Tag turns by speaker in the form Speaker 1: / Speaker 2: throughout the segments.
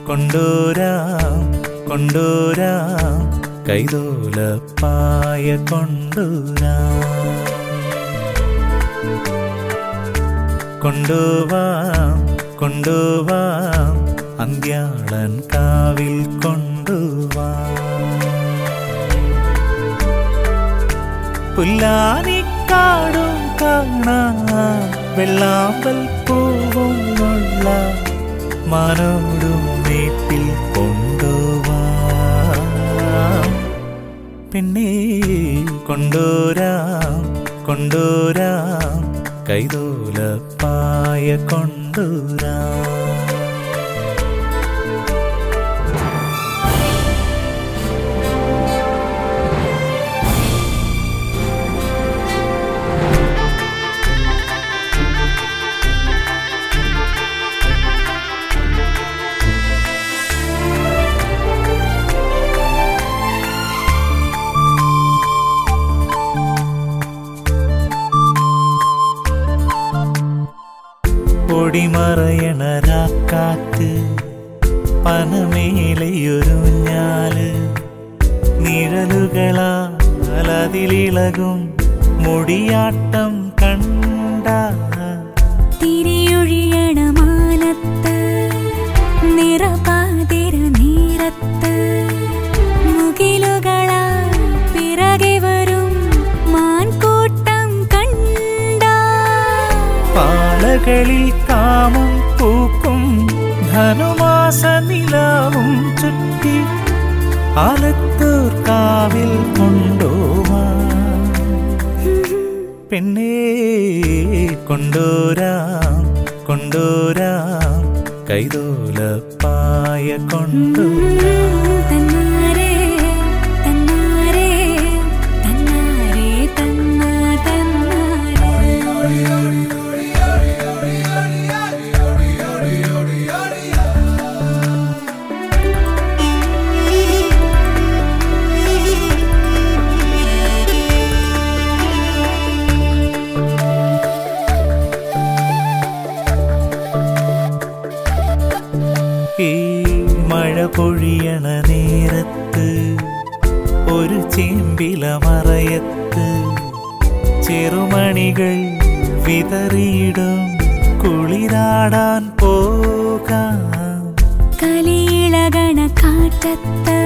Speaker 1: കൊണ്ടൂരാം കൊണ്ടൂരാം കൈതോലപ്പായ കൊണ്ടൂരാം കൊണ്ടുവാം കൊണ്ടുവാം അന്ത്യാളൻ കാവിൽ കൊണ്ടുവാം പുല്ലാനിക്കാടും കാണാം വെള്ളാമ്പൽ പൂവും ഉള്ള മാനോടും വീട്ടിൽ കൊണ്ടുവാം പിന്നെ കൊണ്ടൂരാം കൊണ്ടൂരാം കൈതോലപ്പായ കൊണ്ടൂരാം പൊടിമറയണ രാക്കാറ്റ് പനമേലയൊരുഞ്ഞാല് നിഴലുകളാൽ അതിലിളകും മുടിയാട്ടം കണ്ട
Speaker 2: തിരിയൊഴിയണ മാനത്ത് നിറപാതിര നീരത്ത് മുകിലുകളാൽ പിറകെ വരും മാൻകൂട്ടം കണ്ട
Speaker 1: പാലകളിൽ കാമം പൂക്കും ധനുമാസ നിലാവും ചുറ്റി ആലത്തൂർ കാവിൽ കൊണ്ടുവാ പെണ്ണേ കൊണ്ടൂരാം കൊണ്ടൂരാം കൈതോലപ്പായ കൊണ്ടൂരാം
Speaker 2: തന്നാരേ തന്നാരേ തന്നാരേ തന്നാ തന്നാരേ
Speaker 1: ഈ മഴ പൊഴിയണ നേരത്ത് ഒരു ചേമ്പില മറയത്ത് ചെറുമണികൾ വിതറിയിടും കുളിരാടാൻ പോകാം
Speaker 2: കലിയിളകണ കാറ്റത്ത്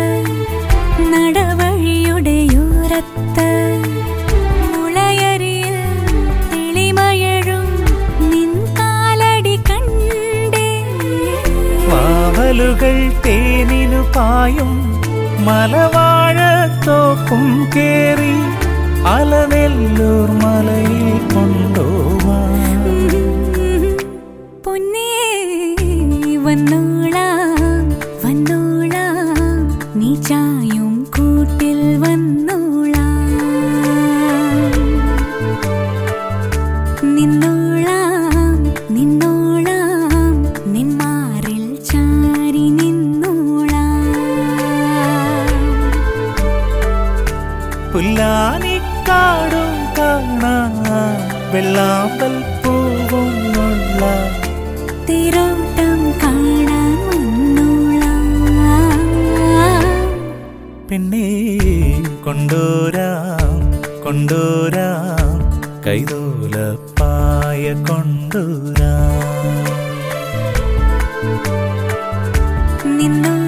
Speaker 2: നടവഴിയുടെയോരത്ത് മുളയരിയിൽ തെളിമഴഴും നിൻ കാലടി കണ്ടേ
Speaker 1: മാവലുകൾ തേനിനു പായും മലവാഴത്തോക്കും കേറി അലനെല്ലൂർ മലയിൽ കൊണ്ടുപോവാം
Speaker 2: പൊന്നേ വന്നോളാം വന്നോളാം നീ ചായും കൂട്ടിൽ വന്നോളാം നിന്നോളാം നിന്നോളാം നിന്മാറിൽ ചാരി നിന്നോളാം
Speaker 1: പുല്ലാനിക്കാടും കാണാം വെള്ളാമ്പൽ പൂവും ഉള്ള
Speaker 2: തിരോട്ടം കാണാൻ വന്നോളാം
Speaker 1: പിന്നെ കൊണ്ടൂരാം കൊണ്ടൂരാം കൈതോലപ്പായ കൊണ്ടൂരാം
Speaker 2: നിന്നോളാം